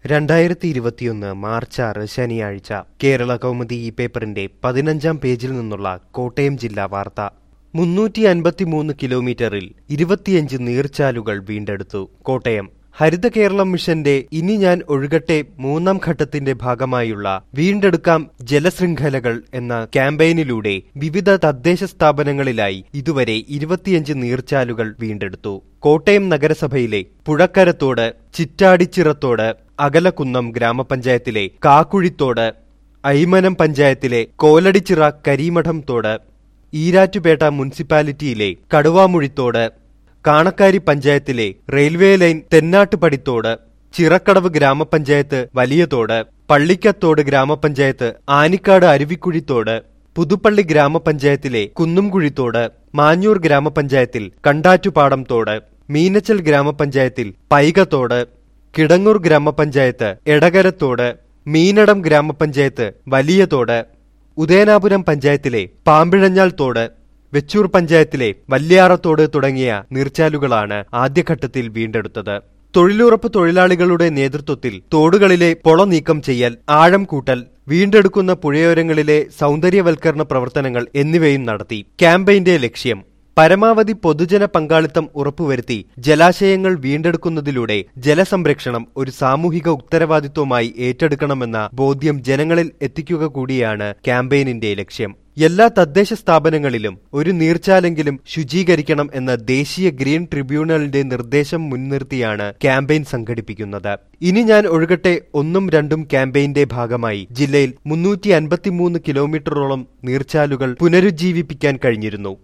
രണ്ടായിരത്തി ഇരുപത്തിയൊന്ന് മാർച്ച് ആറ് ശനിയാഴ്ച കേരള കൗമുദി ഈ പേപ്പറിന്റെ പതിനഞ്ചാം പേജിൽ നിന്നുള്ള കോട്ടയം ജില്ലാ വാർത്ത മുന്നൂറ്റി അൻപത്തിമൂന്ന് കിലോമീറ്ററിൽ ഇരുപത്തിയഞ്ച് നീർച്ചാലുകൾ വീണ്ടെടുത്തു കോട്ടയം ഹരിത കേരളം മിഷന്റെ ഇനി ഞാൻ ഒഴുകട്ടെ മൂന്നാം ഘട്ടത്തിന്റെ ഭാഗമായുള്ള വീണ്ടെടുക്കാം ജലശൃംഖലകൾ എന്ന ക്യാമ്പയിനിലൂടെ വിവിധ തദ്ദേശ സ്ഥാപനങ്ങളിലായി ഇതുവരെ ഇരുപത്തിയഞ്ച് നീർച്ചാലുകൾ വീണ്ടെടുത്തു കോട്ടയം നഗരസഭയിലെ പുഴക്കരത്തോട് ചിറ്റാടിച്ചിറത്തോട് അകലക്കുന്നം ഗ്രാമപഞ്ചായത്തിലെ കാക്കുഴിത്തോട് ഐമനം പഞ്ചായത്തിലെ കോലടിച്ചിറ കരീമഠം തോട് ഈരാറ്റുപേട്ട മുനിസിപ്പാലിറ്റിയിലെ കടുവാമുഴിത്തോട് കാണക്കാരി പഞ്ചായത്തിലെ റെയിൽവേ ലൈൻ തെന്നാട്ടുപടിത്തോട് ചിറക്കടവ് ഗ്രാമപഞ്ചായത്ത് വലിയതോട് പള്ളിക്കത്തോട് ഗ്രാമപഞ്ചായത്ത് ആനിക്കാട് അരുവിക്കുഴിത്തോട് പുതുപ്പള്ളി ഗ്രാമപഞ്ചായത്തിലെ കുന്നുംകുഴിത്തോട് മാഞ്ഞൂർ ഗ്രാമപഞ്ചായത്തിൽ കണ്ടാറ്റുപാടം തോട് മീനച്ചൽ ഗ്രാമപഞ്ചായത്തിൽ പൈകത്തോട് കിടങ്ങൂർ ഗ്രാമപഞ്ചായത്ത് എടകരത്തോട് മീനടം ഗ്രാമപഞ്ചായത്ത് വലിയതോട് ഉദയനാപുരം പഞ്ചായത്തിലെ പാമ്പിഴഞ്ഞാൽ തോട് വെച്ചൂർ പഞ്ചായത്തിലെ വല്യാറത്തോട് തുടങ്ങിയ നീർച്ചാലുകളാണ് ആദ്യഘട്ടത്തിൽ വീണ്ടെടുത്തത് തൊഴിലുറപ്പ് തൊഴിലാളികളുടെ നേതൃത്വത്തിൽ തോടുകളിലെ പൊള നീക്കം ചെയ്യൽ ആഴം കൂട്ടൽ വീണ്ടെടുക്കുന്ന പുഴയോരങ്ങളിലെ സൗന്ദര്യവൽക്കരണ പ്രവർത്തനങ്ങൾ എന്നിവയും നടത്തി ക്യാമ്പയിന്റെ ലക്ഷ്യം പരമാവധി പൊതുജന പങ്കാളിത്തം ഉറപ്പുവരുത്തി ജലാശയങ്ങൾ വീണ്ടെടുക്കുന്നതിലൂടെ ജലസംരക്ഷണം ഒരു സാമൂഹിക ഉത്തരവാദിത്വമായി ഏറ്റെടുക്കണമെന്ന ബോധ്യം ജനങ്ങളിൽ എത്തിക്കുക കൂടിയാണ് ക്യാമ്പയിനിന്റെ ലക്ഷ്യം എല്ലാ തദ്ദേശ സ്ഥാപനങ്ങളിലും ഒരു നീർച്ചാലെങ്കിലും ശുചീകരിക്കണം എന്ന ദേശീയ ഗ്രീൻ ട്രിബ്യൂണലിന്റെ നിർദ്ദേശം മുൻനിർത്തിയാണ് ക്യാമ്പയിൻ സംഘടിപ്പിക്കുന്നത് ഇനി ഞാൻ ഒഴുകട്ടെ ഒന്നും രണ്ടും ക്യാമ്പയിന്റെ ഭാഗമായി ജില്ലയിൽ മുന്നൂറ്റി അൻപത്തിമൂന്ന് കിലോമീറ്ററോളം നീർച്ചാലുകൾ പുനരുജ്ജീവിപ്പിക്കാൻ കഴിഞ്ഞിരുന്നു